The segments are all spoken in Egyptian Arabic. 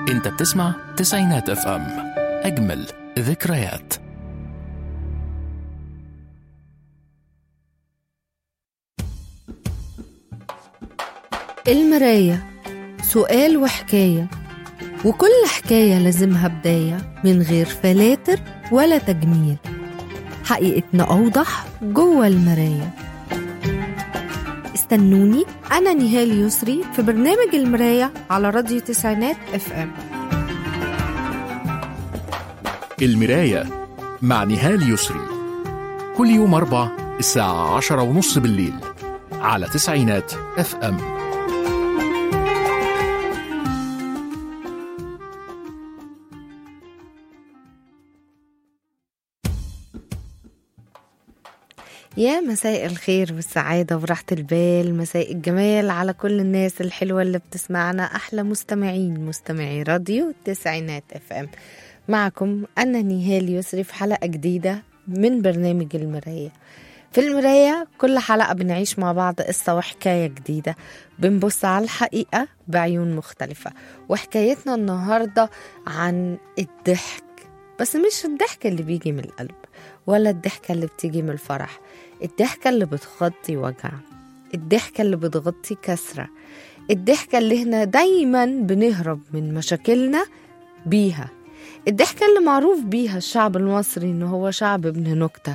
انت بتسمع تسعينات اف ام اجمل ذكريات المراية سؤال وحكاية وكل حكاية لازمها بداية من غير فلاتر ولا تجميل حقيقتنا أوضح جوه المراية استنوني أنا نهال يسري في برنامج المراية على راديو تسعينات اف ام المراية مع نهال يسري كل يوم أربع الساعة عشرة ونص بالليل على تسعينات اف ام يا مساء الخير والسعادة وراحة البال مساء الجمال على كل الناس الحلوة اللي بتسمعنا أحلى مستمعين مستمعي راديو التسعينات اف ام معكم أنا نهال يسري في حلقة جديدة من برنامج المراية في المراية كل حلقة بنعيش مع بعض قصة وحكاية جديدة بنبص على الحقيقة بعيون مختلفة وحكايتنا النهاردة عن الضحك بس مش الضحك اللي بيجي من القلب ولا الضحكة اللي بتيجي من الفرح الضحكة اللي بتغطي وجع الضحكة اللي بتغطي كسرة الضحكة اللي احنا دايما بنهرب من مشاكلنا بيها الضحكة اللي معروف بيها الشعب المصري ان هو شعب ابن نكتة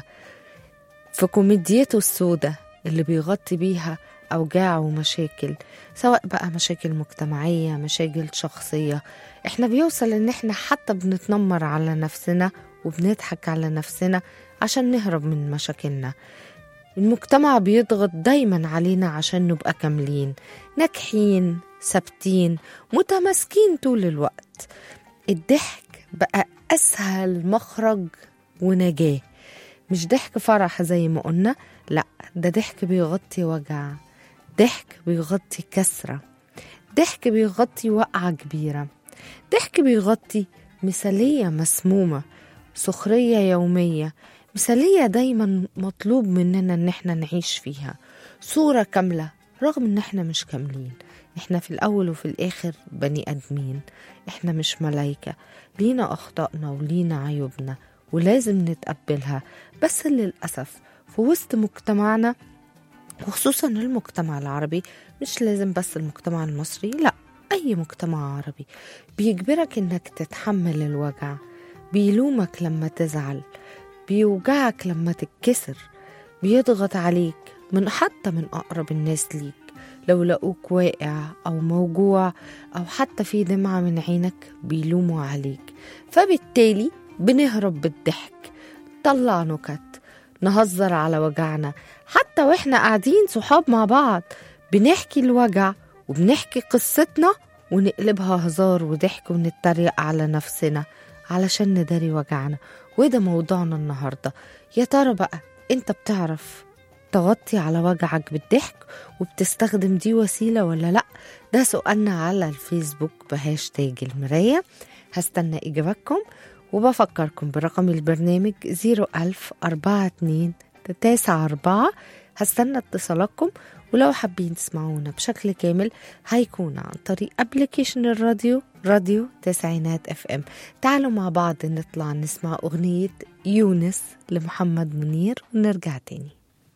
في كوميديته السودة اللي بيغطي بيها أوجاع ومشاكل سواء بقى مشاكل مجتمعية مشاكل شخصية احنا بيوصل ان احنا حتى بنتنمر على نفسنا وبنضحك على نفسنا عشان نهرب من مشاكلنا المجتمع بيضغط دايما علينا عشان نبقى كاملين ناجحين ثابتين متماسكين طول الوقت الضحك بقى أسهل مخرج ونجاة مش ضحك فرح زي ما قلنا لا ده ضحك بيغطي وجع ضحك بيغطي كسرة ضحك بيغطي وقعة كبيرة ضحك بيغطي مثالية مسمومة سخرية يومية مثالية دايما مطلوب مننا ان احنا نعيش فيها صورة كاملة رغم ان احنا مش كاملين احنا في الاول وفي الاخر بني ادمين احنا مش ملايكة لينا اخطائنا ولينا عيوبنا ولازم نتقبلها بس للأسف في وسط مجتمعنا وخصوصا المجتمع العربي مش لازم بس المجتمع المصري لا أي مجتمع عربي بيجبرك إنك تتحمل الوجع بيلومك لما تزعل بيوجعك لما تتكسر بيضغط عليك من حتى من أقرب الناس ليك لو لقوك واقع أو موجوع أو حتى في دمعة من عينك بيلوموا عليك فبالتالي بنهرب بالضحك نطلع نكت نهزر على وجعنا حتى واحنا قاعدين صحاب مع بعض بنحكي الوجع وبنحكي قصتنا ونقلبها هزار وضحك ونتريق على نفسنا علشان نداري وجعنا وده موضوعنا النهارده يا ترى بقى انت بتعرف تغطي على وجعك بالضحك وبتستخدم دي وسيلة ولا لأ ده سؤالنا على الفيسبوك بهاشتاج المراية هستنى إجاباتكم وبفكركم برقم البرنامج 01042 94 هستنى اتصالاتكم ولو حابين تسمعونا بشكل كامل هيكون عن طريق ابلكيشن الراديو راديو تسعينات اف ام تعالوا مع بعض نطلع نسمع اغنية يونس لمحمد منير ونرجع تاني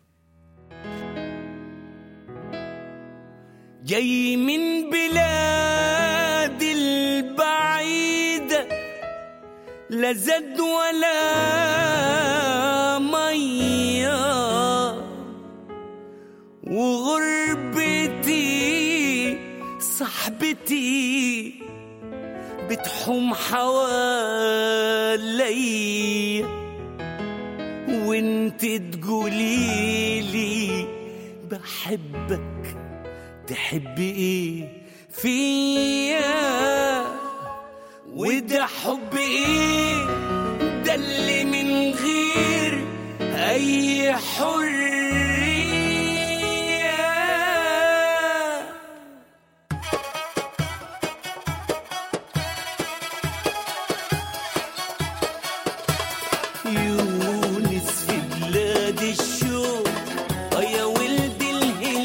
جاي من بلاد البعيدة لا زاد ولا مية وغربتي صاحبتي بتحوم حوالي وانت تقوليلي بحبك تحبي ايه فيا وده حب ايه ده اللي من غير اي حريه يونس في بلاد الشوق آه يا ولد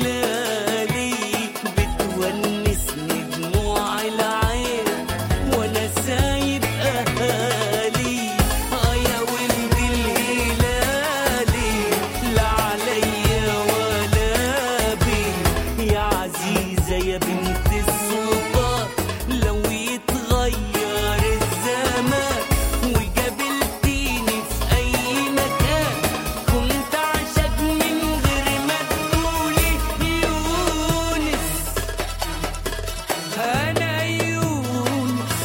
الهلالي بتونسني دموع العين يا بنت السلطان لو يتغير الزمان وقابلتيني في أي مكان كنت عاشق من غير ما تقولي يونس أنا يونس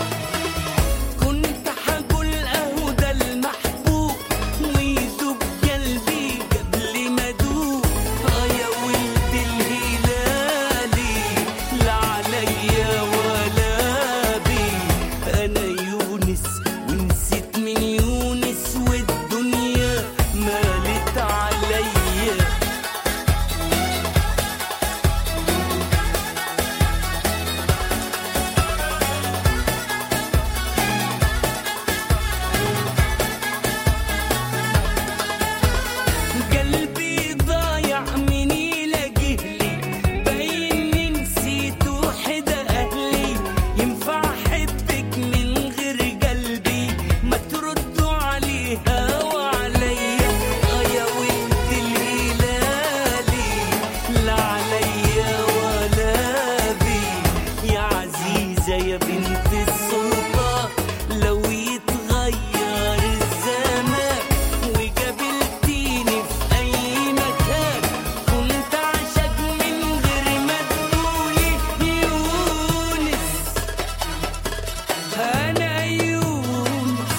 كنت حقول أهو ده المحبوب ويدوب قلبي قبل ما أدوب آه يا ولد الهلالي لا عليا ولا بي أنا يونس ونسيت من يونس والدنيا مالت عليا قلبي ضايع من يلاقيه لي باين نسيت وحدة أهلي ينفع أحبك من غير قلبي ما تردوا عليها وعليا آه يا ولد الهلالي لا عليا ولا بي يا عزيزة يا بنت السلطان لو يتغير الزمان وقابلتيني في أي مكان كنت عاشق من غير ما تقولي يونس أنا يونس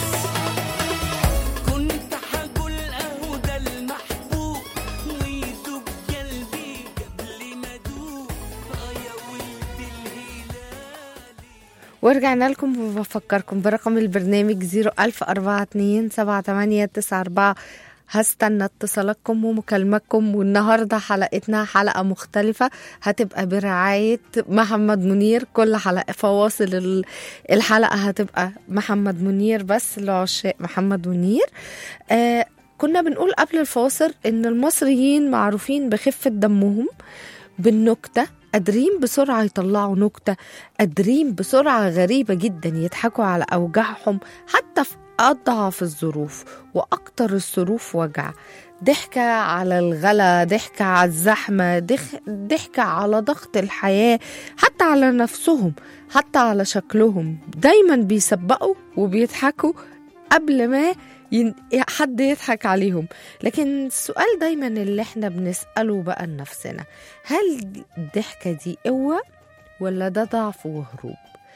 كنت حقول أهو ده المحبوب ويدوب قلبي قبل ما أدوب آه يا ولد الهلالي ورجعنا لكم وبفكركم برقم البرنامج 01042 هستنى اتصالاتكم ومكالماتكم والنهارده حلقتنا حلقه مختلفه هتبقى برعايه محمد منير كل حلقه فواصل ال- الحلقه هتبقى محمد منير بس لعشاق محمد منير آه كنا بنقول قبل الفاصل ان المصريين معروفين بخفه دمهم بالنكته قادرين بسرعة يطلعوا نكتة قادرين بسرعة غريبة جدا يضحكوا على أوجاعهم حتى في أضعف الظروف وأكتر الظروف وجع ضحكة على الغلا ضحكة على الزحمة ضح- ضحكة على ضغط الحياة حتى على نفسهم حتى على شكلهم دايما بيسبقوا وبيضحكوا قبل ما ين... حد يضحك عليهم لكن السؤال دايما اللي احنا بنسأله بقى لنفسنا هل الضحكة دي قوة ولا ده ضعف وهروب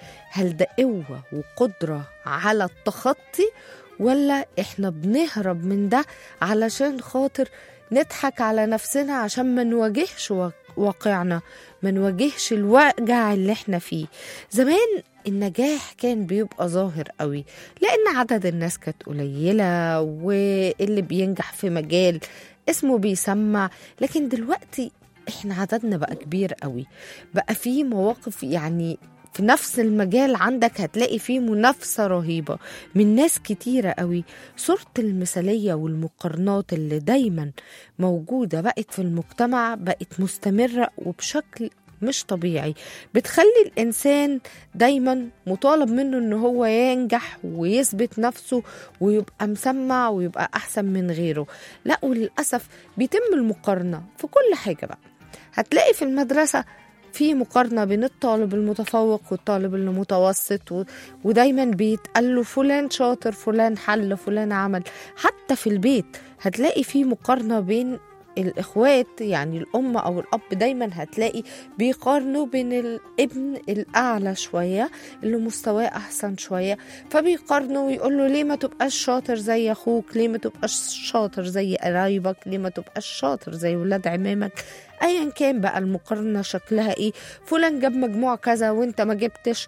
هل ده قوة وقدرة على التخطي ولا احنا بنهرب من ده علشان خاطر نضحك على نفسنا عشان ما نواجهش وا- واقعنا ما نواجهش الوجع اللي احنا فيه زمان النجاح كان بيبقى ظاهر قوي لان عدد الناس كانت قليله واللي بينجح في مجال اسمه بيسمع لكن دلوقتي احنا عددنا بقى كبير قوي بقى في مواقف يعني في نفس المجال عندك هتلاقي فيه منافسة رهيبة من ناس كتيرة قوي صورة المثالية والمقارنات اللي دايما موجودة بقت في المجتمع بقت مستمرة وبشكل مش طبيعي بتخلي الإنسان دايما مطالب منه إن هو ينجح ويثبت نفسه ويبقى مسمع ويبقى أحسن من غيره لا وللأسف بيتم المقارنة في كل حاجة بقى هتلاقي في المدرسة في مقارنة بين الطالب المتفوق والطالب المتوسط و... ودايما بيتقال له فلان شاطر فلان حل فلان عمل حتى في البيت هتلاقي في مقارنة بين الإخوات يعني الأم أو الأب دايما هتلاقي بيقارنوا بين الابن الأعلى شوية اللي مستواه أحسن شوية فبيقارنوا ويقول له ليه ما تبقاش شاطر زي أخوك ليه ما تبقاش شاطر زي قرايبك ليه ما تبقاش شاطر زي ولاد عمامك ايا كان بقى المقارنه شكلها ايه فلان جاب مجموع كذا وانت ما جبتش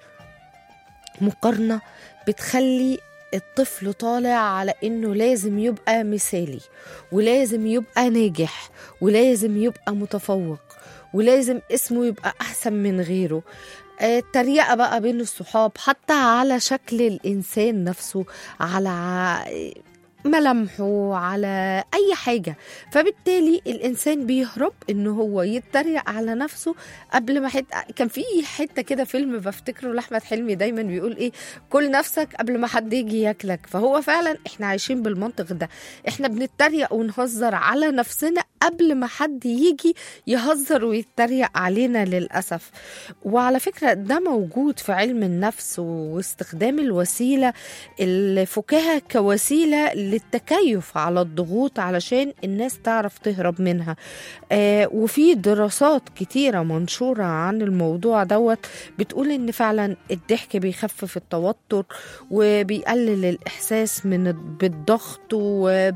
مقارنه بتخلي الطفل طالع على انه لازم يبقى مثالي ولازم يبقى ناجح ولازم يبقى متفوق ولازم اسمه يبقى احسن من غيره آه، التريقة بقى بين الصحاب حتى على شكل الإنسان نفسه على ع- ملامحه على أي حاجة فبالتالي الإنسان بيهرب إن هو يتريق على نفسه قبل ما حد كان في حتة كده فيلم بفتكره لأحمد حلمي دايما بيقول إيه كل نفسك قبل ما حد يجي ياكلك فهو فعلا إحنا عايشين بالمنطق ده إحنا بنتريق ونهزر على نفسنا قبل ما حد يجي يهزر ويتريق علينا للأسف وعلى فكرة ده موجود في علم النفس واستخدام الوسيلة الفكاهة كوسيلة للتكيف على الضغوط علشان الناس تعرف تهرب منها آه وفي دراسات كتيرة منشورة عن الموضوع دوت بتقول ان فعلا الضحك بيخفف التوتر وبيقلل الإحساس من بالضغط و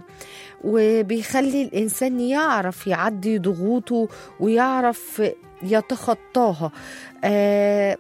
وبيخلي الإنسان يعرف يعدي ضغوطه ويعرف يتخطاها آه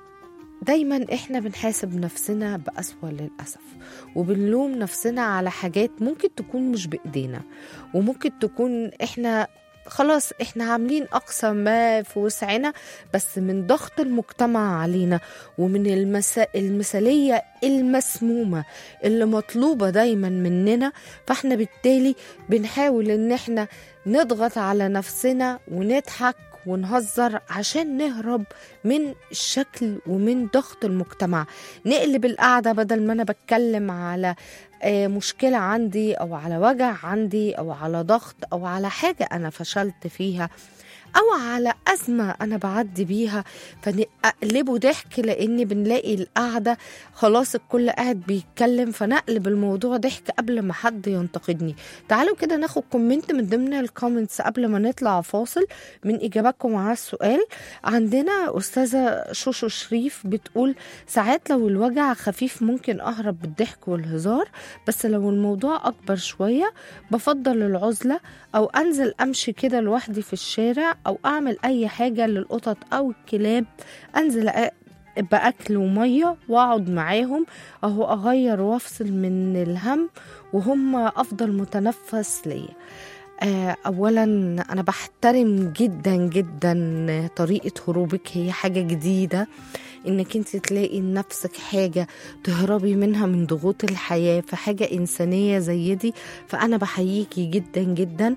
دايما احنا بنحاسب نفسنا بأسوأ للأسف وبنلوم نفسنا على حاجات ممكن تكون مش بإيدينا وممكن تكون احنا خلاص احنا عاملين اقصى ما في وسعنا بس من ضغط المجتمع علينا ومن المسا... المثاليه المسمومه اللي مطلوبه دايما مننا فاحنا بالتالي بنحاول ان احنا نضغط على نفسنا ونضحك ونهزر عشان نهرب من الشكل ومن ضغط المجتمع نقلب القعدة بدل ما أنا بتكلم على آه، مشكلة عندي أو على وجع عندي أو على ضغط أو على حاجة أنا فشلت فيها أو على أزمة أنا بعدي بيها فنقلبه ضحك لأن بنلاقي القعدة خلاص الكل قاعد بيتكلم فنقلب الموضوع ضحك قبل ما حد ينتقدني تعالوا كده ناخد كومنت من ضمن الكومنتس قبل ما نطلع فاصل من إجاباتكم على السؤال عندنا أستاذة شوشو شريف بتقول ساعات لو الوجع خفيف ممكن أهرب بالضحك والهزار بس لو الموضوع أكبر شوية بفضل العزلة أو أنزل أمشي كده لوحدي في الشارع أو أعمل أي حاجة للقطط أو الكلاب أنزل أ- بأكل ومية وأقعد معاهم أهو أغير وأفصل من الهم وهم أفضل متنفس ليا آه، اولا انا بحترم جدا جدا طريقه هروبك هي حاجه جديده انك انت تلاقي لنفسك حاجه تهربي منها من ضغوط الحياه في حاجه انسانيه زي دي فانا بحييكي جدا جدا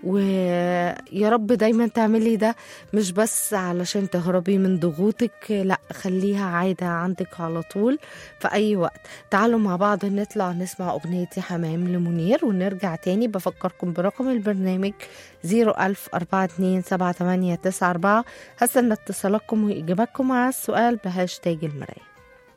ويا رب دايما تعملي ده مش بس علشان تهربي من ضغوطك لا خليها عاده عندك على طول في اي وقت تعالوا مع بعض نطلع نسمع اغنيه يا حمام لمنير ونرجع تاني بفكركم برقم البرنامج 010427894 هستنى اتصالاتكم واجاباتكم على السؤال بهاشتاج المرايه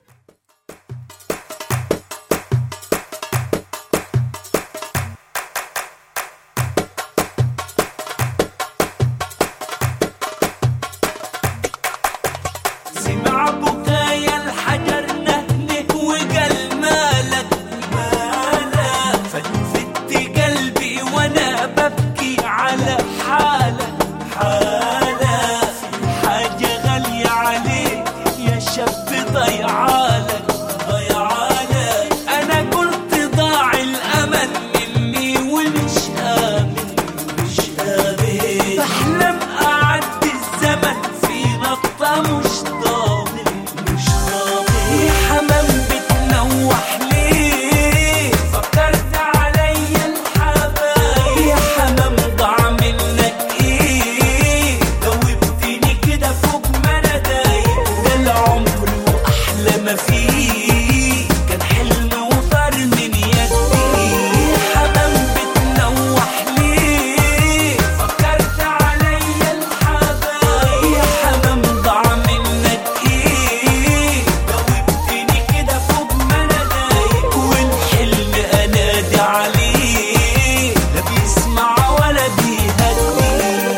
سمع بكايا الحجر نهنه وقال مالك مالك فتفت قلبي وانا ببكي على حالك حالك حاجة غالية عليك يا شاب ضيعالك ضيعالك انا قلت ضاع الامل مني ومش امن مش امن بحلم اعدي الزمن في نقطة مش ضامن مش ضامن يا حمام بتنوح ليه فكرت عليا الحبايب يا حمام ضاع منك ايه جاوبتني كده فوق ما انا دايق ده العمر واحلى ما فيه كان حلم وطار من يدي يا حمام بتنوح ليه فكرت عليا الحبايب يا حمام ضاع منك ايه جاوبتني كده فوق ما انا دايق والحلم انادي عليه لا بيسمع ولا بيهدي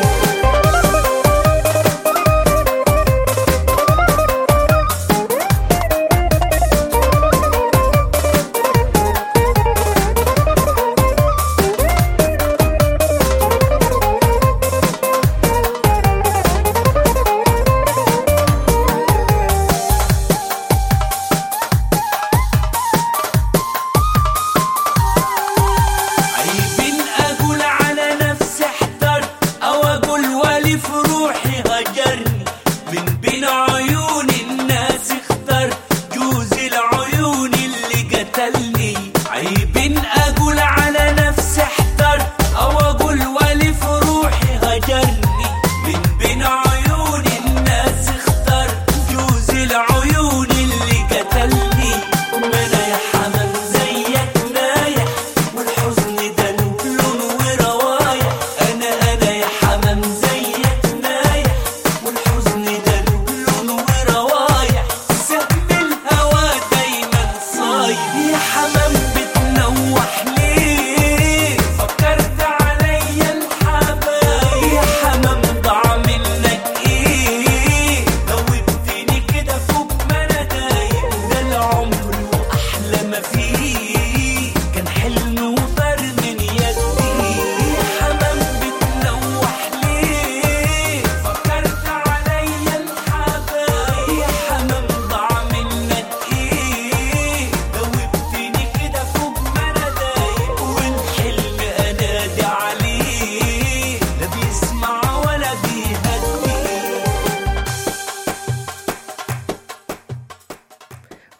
عيب اقول على نفسي احترت او اقول ولي في روحي هجرني من بين عيون الناس اخترت جوز العيون اللي قتلني عيب اقول على نفسي احترت او اقول ولي في روحي هجرني من بين عيون الناس اخترت جوز العيون اللي قتلني ما انا يا حمام زيك نايح والحزن ده له لون وروايح انا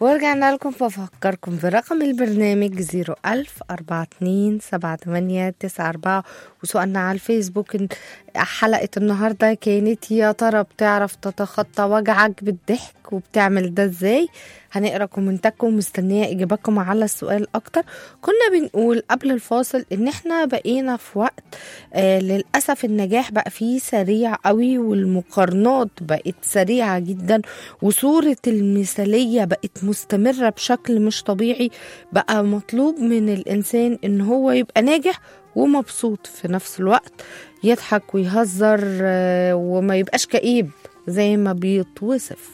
ورجعنا لكم فافكركم برقم البرنامج 01000 42 78 94 وسؤالنا على الفيسبوك إن حلقة النهاردة كانت يا ترى بتعرف تتخطى وجعك بالضحك وبتعمل ده ازاي هنقرا كومنتاتكم مستنية اجاباتكم على السؤال اكتر كنا بنقول قبل الفاصل ان احنا بقينا في وقت آه للاسف النجاح بقى فيه سريع قوي والمقارنات بقت سريعة جدا وصورة المثالية بقت مستمرة بشكل مش طبيعي بقى مطلوب من الانسان ان هو يبقى ناجح ومبسوط في نفس الوقت يضحك ويهزر آه، وما يبقاش كئيب زي ما بيتوصف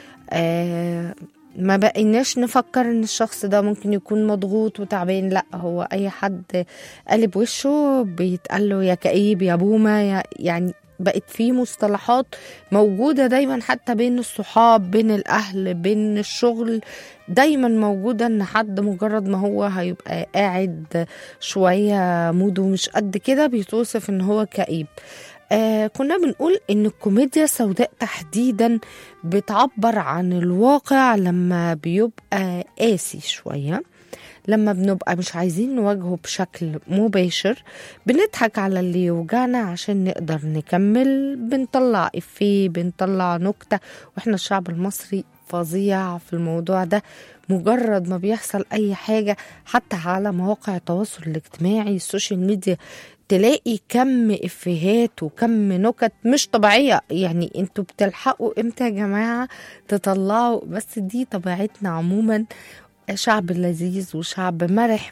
آه، ما بقيناش نفكر ان الشخص ده ممكن يكون مضغوط وتعبان لا هو اي حد قلب وشه بيتقال له يا كئيب يا بومه يا يعني بقت في مصطلحات موجودة دايما حتى بين الصحاب بين الأهل بين الشغل دايما موجودة ان حد مجرد ما هو هيبقى قاعد شوية موده مش قد كده بيتوصف ان هو كئيب آه كنا بنقول ان الكوميديا السوداء تحديدا بتعبر عن الواقع لما بيبقى قاسي شويه لما بنبقى مش عايزين نواجهه بشكل مباشر بنضحك على اللي يوجعنا عشان نقدر نكمل بنطلع إفيه بنطلع نكتة وإحنا الشعب المصري فظيع في الموضوع ده مجرد ما بيحصل أي حاجة حتى على مواقع التواصل الاجتماعي السوشيال ميديا تلاقي كم إفيهات وكم نكت مش طبيعية يعني انتوا بتلحقوا امتى يا جماعة تطلعوا بس دي طبيعتنا عموما شعب لذيذ وشعب مرح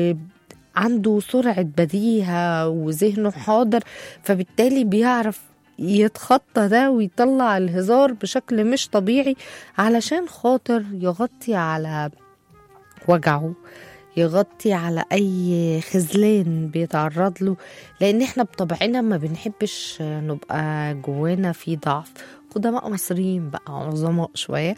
وعنده سرعة بديهة وذهنه حاضر فبالتالي بيعرف يتخطى ده ويطلع الهزار بشكل مش طبيعي علشان خاطر يغطي على وجعه يغطي على اي خذلان بيتعرض له لان احنا بطبعنا ما بنحبش نبقى جوانا في ضعف قدماء مصريين بقى عظماء شويه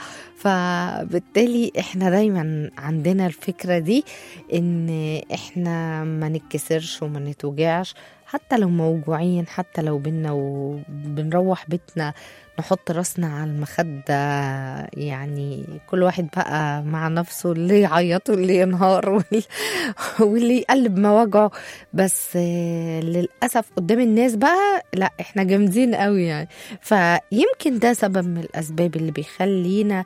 فبالتالي احنا دايما عندنا الفكره دي ان احنا ما نتكسرش وما نتوجعش حتى لو موجوعين حتى لو بينا وبنروح بيتنا نحط راسنا على المخدة يعني كل واحد بقى مع نفسه اللي يعيط واللي ينهار واللي, واللي يقلب مواجعه بس للأسف قدام الناس بقى لا احنا جامدين قوي يعني فيمكن ده سبب من الأسباب اللي بيخلينا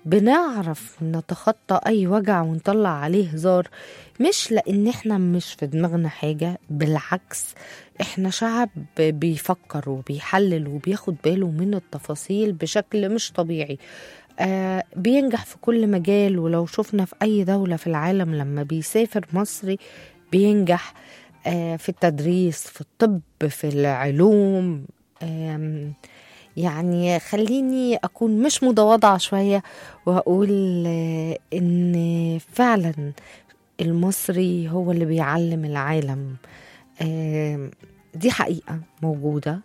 بنعرف نتخطى أي وجع ونطلع عليه هزار مش لأن احنا مش في دماغنا حاجة بالعكس احنا شعب بيفكر وبيحلل وبياخد باله من التفاصيل بشكل مش طبيعي آه بينجح في كل مجال ولو شفنا في أي دولة في العالم لما بيسافر مصري بينجح آه في التدريس في الطب في العلوم آه يعني خليني أكون مش متواضعة شوية وأقول إن فعلا المصري هو اللي بيعلم العالم دي حقيقة موجودة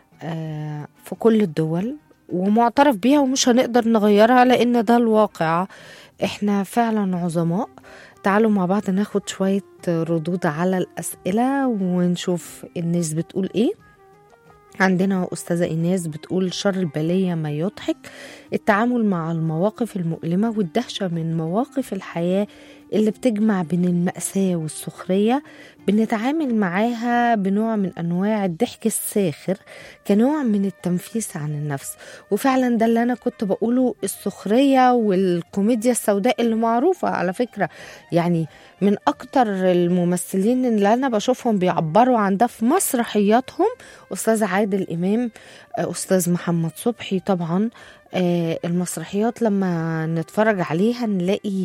في كل الدول ومعترف بيها ومش هنقدر نغيرها لأن ده الواقع احنا فعلا عظماء تعالوا مع بعض ناخد شوية ردود على الأسئلة ونشوف الناس بتقول ايه عندنا أستاذة إيناس بتقول شر البلية ما يضحك التعامل مع المواقف المؤلمة والدهشة من مواقف الحياة اللي بتجمع بين المأساة والسخرية بنتعامل معاها بنوع من أنواع الضحك الساخر كنوع من التنفيس عن النفس وفعلا ده اللي أنا كنت بقوله السخرية والكوميديا السوداء اللي معروفة على فكرة يعني من أكتر الممثلين اللي أنا بشوفهم بيعبروا عن ده في مسرحياتهم أستاذ عادل إمام أستاذ محمد صبحي طبعا المسرحيات لما نتفرج عليها نلاقي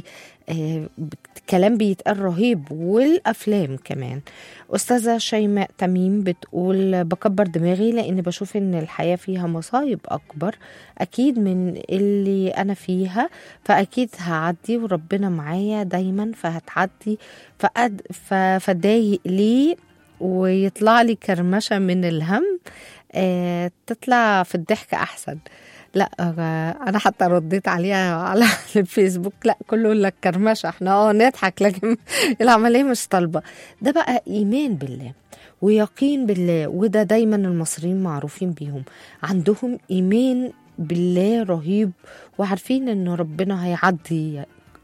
كلام بيتقال رهيب والافلام كمان استاذه شيماء تميم بتقول بكبر دماغي لان بشوف ان الحياه فيها مصايب اكبر اكيد من اللي انا فيها فاكيد هعدي وربنا معايا دايما فهتعدي فأد فضايق ليه ويطلع لي كرمشه من الهم آه تطلع في الضحك احسن لا انا حتى رديت عليها على الفيسبوك لا كله يقول لك كرمشه احنا اه نضحك لكن العمليه مش طالبه ده بقى ايمان بالله ويقين بالله وده دايما المصريين معروفين بيهم عندهم ايمان بالله رهيب وعارفين ان ربنا هيعدي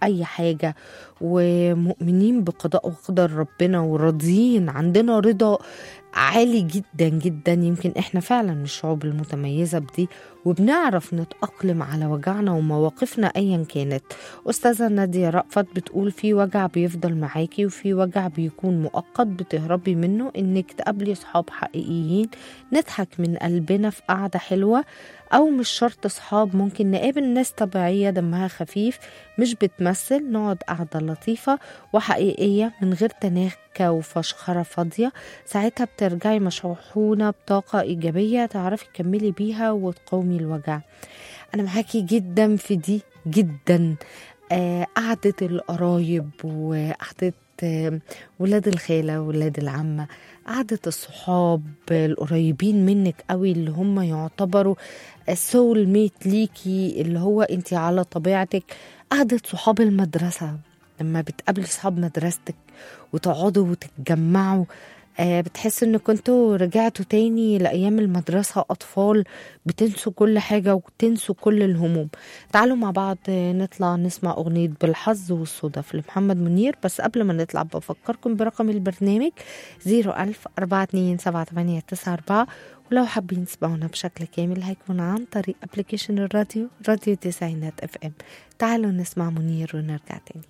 اي حاجه ومؤمنين بقضاء وقدر ربنا وراضيين عندنا رضا عالي جدا جدا يمكن احنا فعلا من الشعوب المتميزه بدي وبنعرف نتأقلم على وجعنا ومواقفنا أيا كانت أستاذة نادية رأفت بتقول في وجع بيفضل معاكي وفي وجع بيكون مؤقت بتهربي منه إنك تقابلي صحاب حقيقيين نضحك من قلبنا في قعدة حلوة أو مش شرط صحاب ممكن نقابل ناس طبيعية دمها خفيف مش بتمثل نقعد قعدة لطيفة وحقيقية من غير تناكة وفشخرة فاضية ساعتها بترجعي مشحونة بطاقة إيجابية تعرفي تكملي بيها وتقاومي الوجع أنا معاكي جدا في دي جدا آه قعدة القرايب وقعدة آه ولاد الخالة ولاد العمة قعدة الصحاب القريبين منك قوي اللي هم يعتبروا السول ميت ليكي اللي هو انت على طبيعتك قعدة صحاب المدرسة لما بتقابلي صحاب مدرستك وتقعدوا وتتجمعوا آه بتحس ان كنتوا رجعتوا تاني لايام المدرسه اطفال بتنسوا كل حاجه وتنسوا كل الهموم تعالوا مع بعض آه، نطلع نسمع اغنيه بالحظ والصدف لمحمد منير بس قبل ما نطلع بفكركم برقم البرنامج 01000 427 ولو حابين تسمعونا بشكل كامل هيكون عن طريق ابلكيشن الراديو راديو تسعينات اف ام تعالوا نسمع منير ونرجع تاني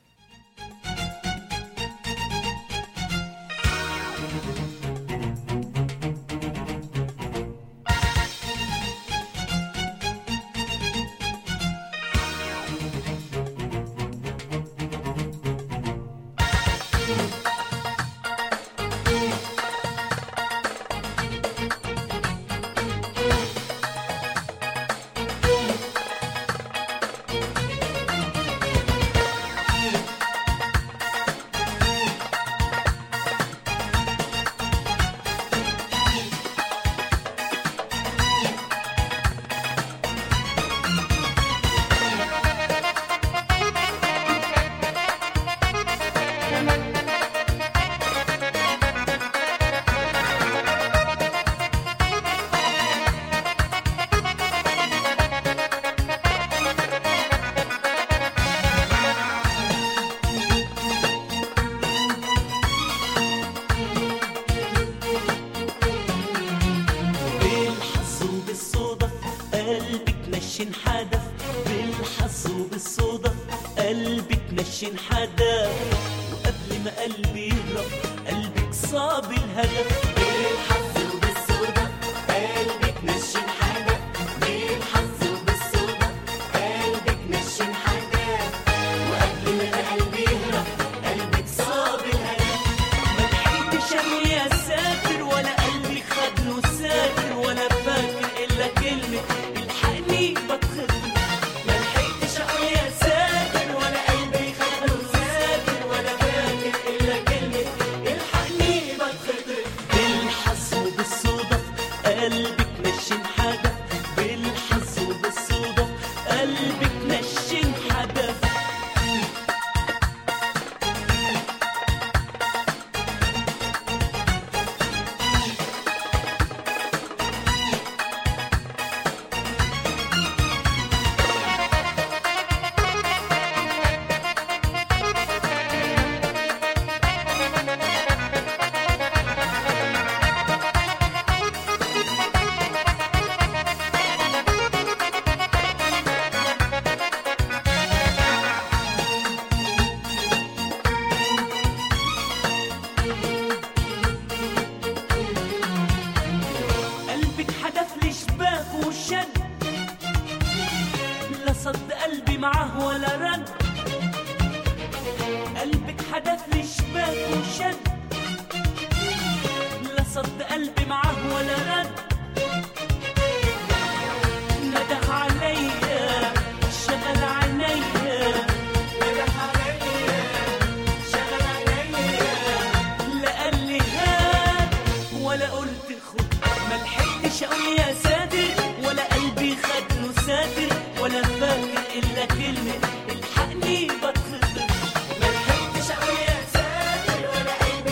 بالحظ وبالصدف قلبي تنشن حدف بالحظ وبالصدف قلبي تنشن حدف وقبل ما قلبي يهرب قلبك صاب الهدف بالحظ وبالصدف قلبي تنشن حدف بالحظ وبالصدف قلبي تنشن حدف وقبل ما قلبي يهرب قلبك صاب الهدف ما لحقتش أنا يا ساتر ولا قلبي خد له ساتر ولا فاكر الا كلمه الحقني بتخض ما لحقتش اقول يا ساتر ولا قلبي خد له ساتر ولا فاكر الا كلمه الحقني بتخض بالحظ وبالصدف قلبك نشن حدف بالحظ وبالصدف قلبك نشن حدف قلبك حدف لي شباك وشد لا صد قلبي معاه ولا رد قلبك حدف لي شباك وشد لا صد قلبي معاه ولا رد نده عليا شغل عينيا نده عليا شغل عينيا لا قال لي هات ولا قلت خد ما لحقتش اقول يا ساتر ولا قلبي خد له ساتر ولا فاكر الا كلمه الحقني بتخضر ما لحقتش اقول يا ساتر ولا قلبي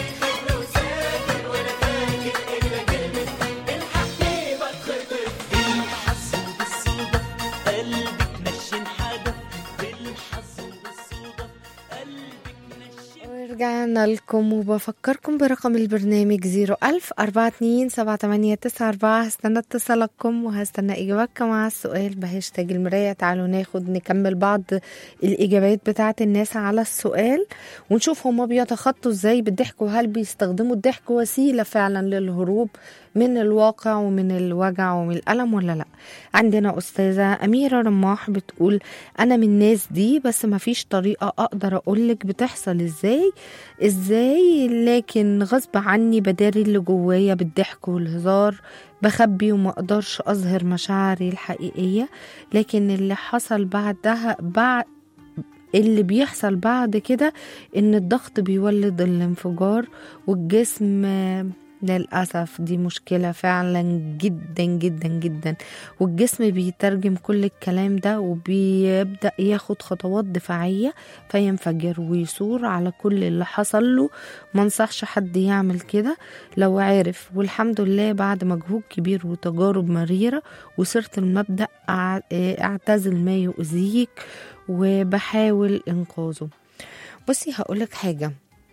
ورجعنا لكم وبفكركم برقم البرنامج 01000 42 7894 هستنى اتصالكم وهستنى إجاباتكم على السؤال بهاشتاج المراية تعالوا ناخد نكمل بعض الإجابات بتاعت الناس على السؤال ونشوف هما بيتخطوا ازاي بالضحك وهل بيستخدموا الضحك وسيلة فعلا للهروب من الواقع ومن الوجع ومن الألم ولا لا عندنا أستاذة أميرة رماح بتقول أنا من الناس دي بس ما فيش طريقة أقدر أقولك بتحصل إزاي إزاي لكن غصب عني بداري اللي جوايا بالضحك والهزار بخبي وما أقدرش أظهر مشاعري الحقيقية لكن اللي حصل بعدها بعد اللي بيحصل بعد كده ان الضغط بيولد الانفجار والجسم آه، للأسف دي مشكلة فعلا جدا جدا جدا والجسم بيترجم كل الكلام ده وبيبدأ ياخد خطوات دفاعية فينفجر ويثور على كل اللي حصل له منصحش حد يعمل كده لو عرف والحمد لله بعد مجهود كبير وتجارب مريرة وصرت المبدأ أع- اعتزل ما يؤذيك وبحاول إنقاذه بصي هقولك حاجة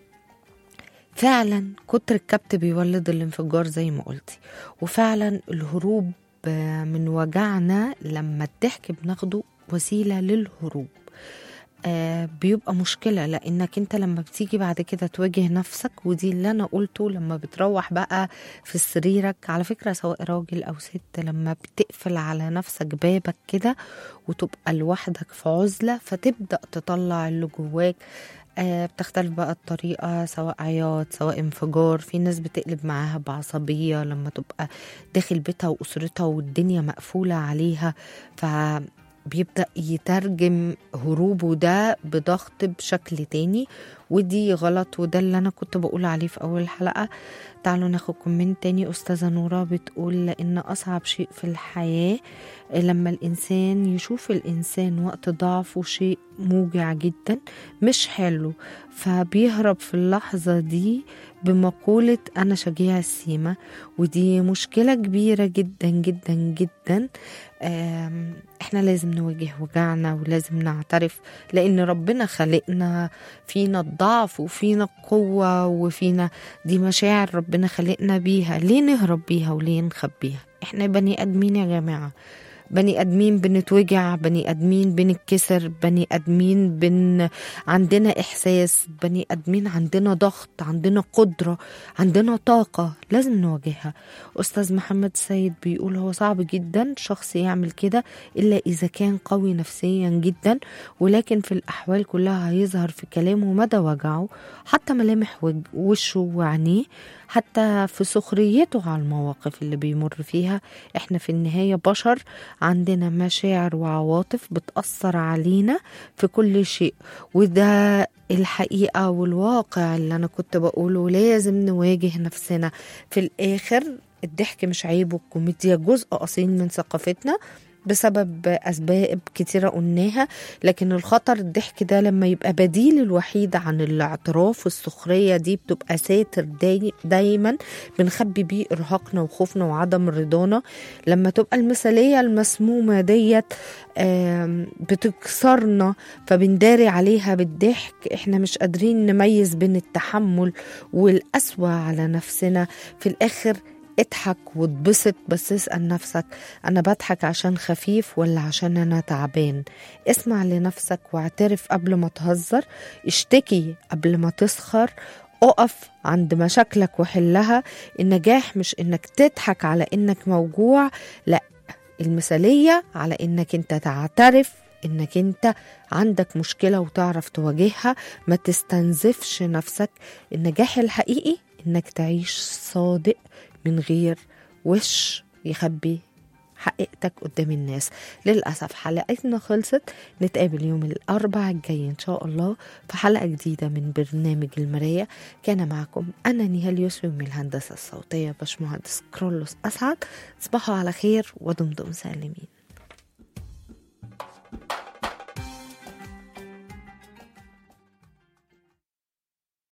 فعلا كتر الكبت بيولد الانفجار زي ما قلتي وفعلا الهروب آه، من وجعنا لما الضحك بناخده وسيلة للهروب آه بيبقى مشكلة لأنك أنت لما بتيجي بعد كده تواجه نفسك ودي اللي أنا قلته لما بتروح بقى في سريرك على فكرة سواء راجل أو ست لما بتقفل على نفسك بابك كده وتبقى لوحدك في عزلة فتبدأ تطلع اللي جواك آه بتختلف بقى الطريقة سواء عياط سواء انفجار في ناس بتقلب معاها بعصبية لما تبقى داخل بيتها وأسرتها والدنيا مقفولة عليها فبيبدأ يترجم هروبه ده بضغط بشكل تاني ودي غلط وده اللي أنا كنت بقول عليه في أول حلقة تعالوا ناخد كومنت تاني أستاذة نورة بتقول لأن أصعب شيء في الحياة لما الإنسان يشوف الإنسان وقت ضعفه شيء موجع جدا مش حلو فبيهرب في اللحظة دي بمقولة أنا شجيع السيمة ودي مشكلة كبيرة جدا جدا جدا آم، احنا لازم نواجه وجعنا ولازم نعترف لأن ربنا خلقنا فينا الضعف وفينا القوة وفينا دي مشاعر ربنا خلقنا بيها ليه نهرب بيها وليه نخبيها احنا بني ادمين يا جماعه بني ادمين بنتوجع بني ادمين بنتكسر بني ادمين بن عندنا احساس بني ادمين عندنا ضغط عندنا قدره عندنا طاقه لازم نواجهها استاذ محمد سيد بيقول هو صعب جدا شخص يعمل كده الا اذا كان قوي نفسيا جدا ولكن في الاحوال كلها هيظهر في كلامه مدى وجعه حتى ملامح وج- وشه وعينيه حتى في سخريته على المواقف اللي بيمر فيها احنا في النهاية بشر عندنا مشاعر وعواطف بتأثر علينا في كل شيء وده الحقيقة والواقع اللي أنا كنت بقوله لازم نواجه نفسنا في الآخر الضحك مش عيب والكوميديا جزء أصيل من ثقافتنا بسبب أسباب كتيرة قلناها لكن الخطر الضحك ده لما يبقى بديل الوحيد عن الاعتراف والسخرية دي بتبقى ساتر داي دايما بنخبي بيه إرهاقنا وخوفنا وعدم رضانا لما تبقى المثالية المسمومة ديت آم، بتكسرنا فبنداري عليها بالضحك احنا مش قادرين نميز بين التحمل والقسوة على نفسنا في الآخر اضحك واتبسط بس اسأل نفسك أنا بضحك عشان خفيف ولا عشان أنا تعبان اسمع لنفسك واعترف قبل ما تهزر اشتكي قبل ما تسخر اقف عند مشاكلك وحلها النجاح مش انك تضحك على انك موجوع لا المثالية على انك انت تعترف انك انت عندك مشكلة وتعرف تواجهها ما تستنزفش نفسك النجاح الحقيقي انك تعيش صادق من غير وش يخبي حقيقتك قدام الناس للأسف حلقتنا خلصت نتقابل يوم الأربع الجاي إن شاء الله في حلقة جديدة من برنامج المراية كان معكم أنا نهال يسري من الهندسة الصوتية باشمهندس كرولوس أسعد تصبحوا على خير ودمتم سالمين